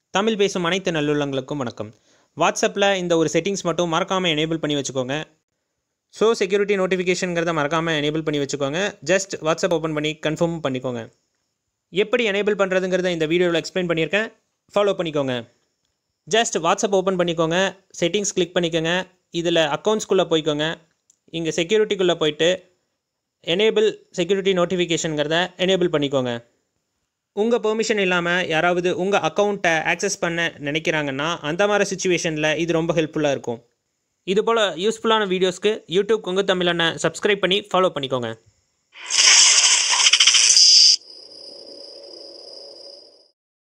தமிழ் பேசும் அனைத்து நல்லுள்ளங்களுக்கும் வணக்கம் வாட்ஸ்அப்பில் இந்த ஒரு செட்டிங்ஸ் மட்டும் மறக்காமல் எனேபிள் பண்ணி வச்சுக்கோங்க ஸோ செக்யூரிட்டி நோட்டிஃபிகேஷனுங்கிறத மறக்காமல் எனேபிள் பண்ணி வச்சுக்கோங்க ஜஸ்ட் வாட்ஸ்அப் ஓப்பன் பண்ணி கன்ஃபார்ம் பண்ணிக்கோங்க எப்படி எனேபிள் பண்ணுறதுங்கிறத இந்த வீடியோவில் எக்ஸ்பிளைன் பண்ணியிருக்கேன் ஃபாலோ பண்ணிக்கோங்க ஜஸ்ட் வாட்ஸ்அப் ஓப்பன் பண்ணிக்கோங்க செட்டிங்ஸ் கிளிக் பண்ணிக்கோங்க இதில் அக்கௌண்ட்ஸ்குள்ளே போய்க்கோங்க இங்கே செக்யூரிட்டிக்குள்ளே போயிட்டு எனேபிள் செக்யூரிட்டி நோட்டிஃபிகேஷனுங்கிறத எனேபிள் பண்ணிக்கோங்க உங்கள் பெர்மிஷன் இல்லாமல் யாராவது உங்கள் அக்கௌண்ட்டை ஆக்சஸ் பண்ண நினைக்கிறாங்கன்னா அந்த மாதிரி சுச்சுவேஷனில் இது ரொம்ப ஹெல்ப்ஃபுல்லாக இருக்கும் இது போல் யூஸ்ஃபுல்லான வீடியோஸ்க்கு யூடியூப் கொங்கு தமிழனை சப்ஸ்கிரைப் பண்ணி ஃபாலோ பண்ணிக்கோங்க